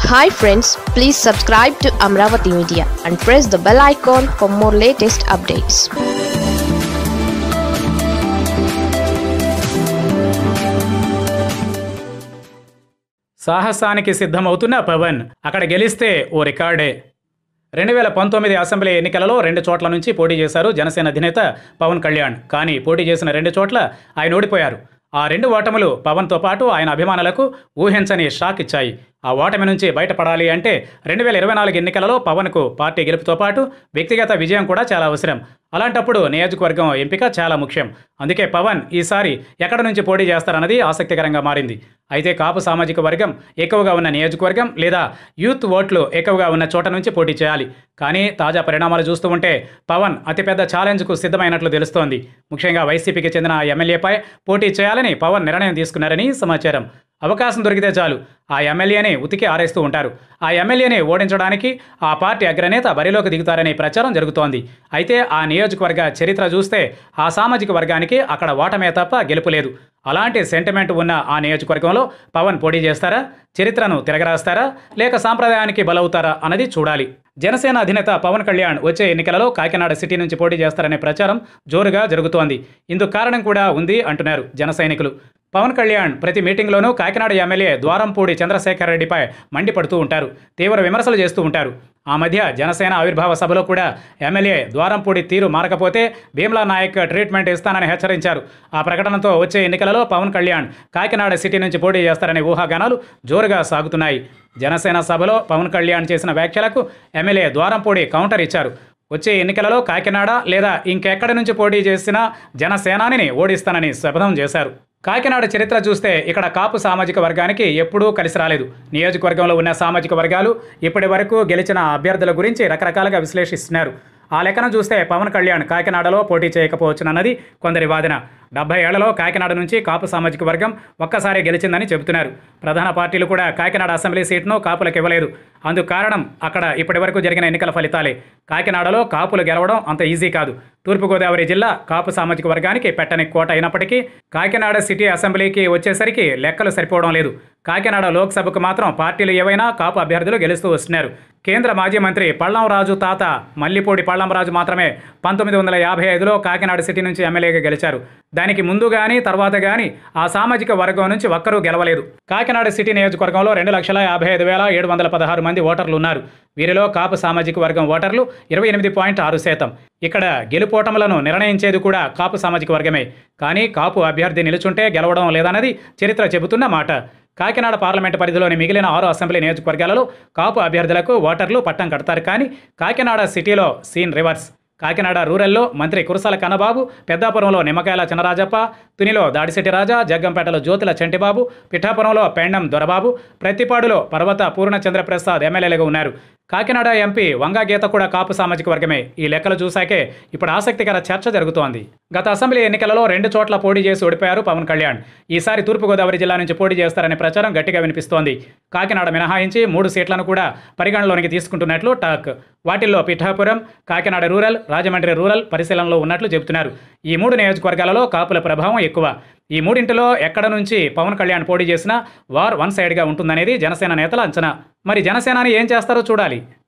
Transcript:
hi friends please subscribe to Amaravati media and press the bell icon for more latest updates సాహసానికి సిద్ధమవుతున్న పవన్ అక్కడ గెలిస్తే ఓ రికార్డే రెండు వేల పంతొమ్మిది అసెంబ్లీ ఎన్నికలలో రెండు చోట్ల నుంచి పోటీ చేశారు జనసేన అధినేత పవన్ కళ్యాణ్ కానీ పోటీ చేసిన రెండు చోట్ల ఆయన ఓడిపోయారు ఆ రెండు ఓటములు పవన్తో పాటు ఆయన అభిమానులకు ఊహించని షాక్ ఇచ్చాయి ఆ ఓటమి నుంచి బయటపడాలి అంటే రెండు వేల ఇరవై నాలుగు ఎన్నికలలో పవన్కు పార్టీ గెలుపుతో పాటు వ్యక్తిగత విజయం కూడా చాలా అవసరం అలాంటప్పుడు నియోజకవర్గం ఎంపిక చాలా ముఖ్యం అందుకే పవన్ ఈసారి ఎక్కడ నుంచి పోటీ చేస్తారన్నది ఆసక్తికరంగా మారింది అయితే కాపు సామాజిక వర్గం ఎక్కువగా ఉన్న నియోజకవర్గం లేదా యూత్ ఓట్లు ఎక్కువగా ఉన్న చోట నుంచి పోటీ చేయాలి కానీ తాజా పరిణామాలు చూస్తూ ఉంటే పవన్ అతిపెద్ద ఛాలెంజ్కు సిద్ధమైనట్లు తెలుస్తోంది ముఖ్యంగా వైసీపీకి చెందిన ఎమ్మెల్యేపై పోటీ చేయాలని పవన్ నిర్ణయం తీసుకున్నారని సమాచారం అవకాశం దొరికితే చాలు ఆ ఎమ్మెల్యేని ఉతికి ఆరేస్తూ ఉంటారు ఆ ఎమ్మెల్యేని ఓడించడానికి ఆ పార్టీ అగ్రనేత బరిలోకి దిగుతారనే ప్రచారం జరుగుతోంది అయితే ఆ నియోజకవర్గ చరిత్ర చూస్తే ఆ సామాజిక వర్గానికి అక్కడ ఓటమే తప్ప గెలుపు లేదు అలాంటి సెంటిమెంట్ ఉన్న ఆ నియోజకవర్గంలో పవన్ పోటీ చేస్తారా చరిత్రను తిరగరాస్తారా లేక సాంప్రదాయానికి బలవుతారా అన్నది చూడాలి జనసేన అధినేత పవన్ కళ్యాణ్ వచ్చే ఎన్నికలలో కాకినాడ సిటీ నుంచి పోటీ చేస్తారనే ప్రచారం జోరుగా జరుగుతోంది ఇందుకు కారణం కూడా ఉంది అంటున్నారు జన సైనికులు పవన్ కళ్యాణ్ ప్రతి మీటింగ్లోనూ కాకినాడ ఎమ్మెల్యే ద్వారంపూడి చంద్రశేఖర్ రెడ్డిపై మండిపడుతూ ఉంటారు తీవ్ర విమర్శలు చేస్తూ ఉంటారు ఆ మధ్య జనసేన ఆవిర్భావ సభలో కూడా ఎమ్మెల్యే ద్వారంపూడి తీరు మారకపోతే భీమ్లా నాయక్ ట్రీట్మెంట్ ఇస్తానని హెచ్చరించారు ఆ ప్రకటనతో వచ్చే ఎన్నికలలో పవన్ కళ్యాణ్ కాకినాడ సిటీ నుంచి పోటీ చేస్తారనే ఊహాగానాలు జోరుగా సాగుతున్నాయి జనసేన సభలో పవన్ కళ్యాణ్ చేసిన వ్యాఖ్యలకు ఎమ్మెల్యే ద్వారంపూడి కౌంటర్ ఇచ్చారు వచ్చే ఎన్నికలలో కాకినాడ లేదా ఇంకెక్కడి నుంచి పోటీ చేసినా జనసేనానిని ఓడిస్తానని శపథం చేశారు కాకినాడ చరిత్ర చూస్తే ఇక్కడ కాపు సామాజిక వర్గానికి ఎప్పుడూ కలిసి రాలేదు నియోజకవర్గంలో ఉన్న సామాజిక వర్గాలు ఇప్పటి వరకు గెలిచిన అభ్యర్థుల గురించి రకరకాలుగా విశ్లేషిస్తున్నారు ఆ లెక్కన చూస్తే పవన్ కళ్యాణ్ కాకినాడలో పోటీ చేయకపోవచ్చునన్నది కొందరి వాదన డెబ్బై ఏళ్లలో కాకినాడ నుంచి కాపు సామాజిక వర్గం ఒక్కసారి గెలిచిందని చెబుతున్నారు ప్రధాన పార్టీలు కూడా కాకినాడ అసెంబ్లీ సీట్ను కాపులకు ఇవ్వలేదు అందుకు కారణం అక్కడ ఇప్పటివరకు జరిగిన ఎన్నికల ఫలితాలే కాకినాడలో కాపులు గెలవడం అంత ఈజీ కాదు తూర్పుగోదావరి జిల్లా కాపు సామాజిక వర్గానికి పెట్టని కోట అయినప్పటికీ కాకినాడ సిటీ అసెంబ్లీకి వచ్చేసరికి లెక్కలు సరిపోవడం లేదు కాకినాడ లోక్సభకు మాత్రం పార్టీలు ఏవైనా కాపు అభ్యర్థులు గెలుస్తూ వస్తున్నారు కేంద్ర మాజీ మంత్రి పళ్ళంరాజు తాత మల్లిపూడి పళ్ళంరాజు మాత్రమే పంతొమ్మిది వందల యాభై ఐదులో కాకినాడ సిటీ నుంచి ఎమ్మెల్యేగా గెలిచారు దానికి ముందు కానీ తర్వాత కానీ ఆ సామాజిక వర్గం నుంచి ఒక్కరూ గెలవలేదు కాకినాడ సిటీ నియోజకవర్గంలో రెండు లక్షల యాభై ఐదు వేల ఏడు వందల పదహారు మంది ఓటర్లు ఉన్నారు వీరిలో కాపు సామాజిక వర్గం ఓటర్లు ఇరవై ఎనిమిది పాయింట్ ఆరు శాతం ఇక్కడ గెలుపోటములను నిర్ణయించేది కూడా కాపు సామాజిక వర్గమే కానీ కాపు అభ్యర్థి నిలుచుంటే గెలవడం లేదన్నది చరిత్ర చెబుతున్న మాట కాకినాడ పార్లమెంటు పరిధిలోని మిగిలిన ఆరు అసెంబ్లీ నియోజకవర్గాలలో కాపు అభ్యర్థులకు ఓటర్లు పట్టం కడతారు కానీ కాకినాడ సిటీలో సీన్ రివర్స్ కాకినాడ రూరల్లో మంత్రి కురసాల కన్నబాబు పెద్దాపురంలో నిమ్మకాయల చినరాజప్ప తునిలో దాడిశెట్టి రాజా జగ్గంపేటలో జ్యోతుల చంటిబాబు పిఠాపురంలో పెండం దొరబాబు ప్రతిపాడులో పర్వత పూర్ణచంద్ర ప్రసాద్ ఎమ్మెల్యేలుగా ఉన్నారు కాకినాడ ఎంపీ వంగా గీత కూడా కాపు సామాజిక వర్గమే ఈ లెక్కలు చూశాకే ఇప్పుడు ఆసక్తికర చర్చ జరుగుతోంది గత అసెంబ్లీ ఎన్నికలలో రెండు చోట్ల పోటీ చేసి ఓడిపోయారు పవన్ కళ్యాణ్ ఈసారి తూర్పుగోదావరి జిల్లా నుంచి పోటీ చేస్తారనే ప్రచారం గట్టిగా వినిపిస్తోంది కాకినాడ మినహాయించి మూడు సీట్లను కూడా పరిగణలోనికి తీసుకుంటున్నట్లు టాక్ వాటిల్లో పిఠాపురం కాకినాడ రూరల్ రాజమండ్రి రూరల్ పరిశీలనలో ఉన్నట్లు చెబుతున్నారు ఈ మూడు నియోజకవర్గాలలో కాపుల ప్రభావం ఎక్కువ ఈ మూడింటిలో ఎక్కడ నుంచి పవన్ కళ్యాణ్ పోటీ చేసినా వార్ వన్ సైడ్గా ఉంటుందనేది జనసేన నేతల అంచనా మరి జనసేనాని ఏం చేస్తారో చూడాలి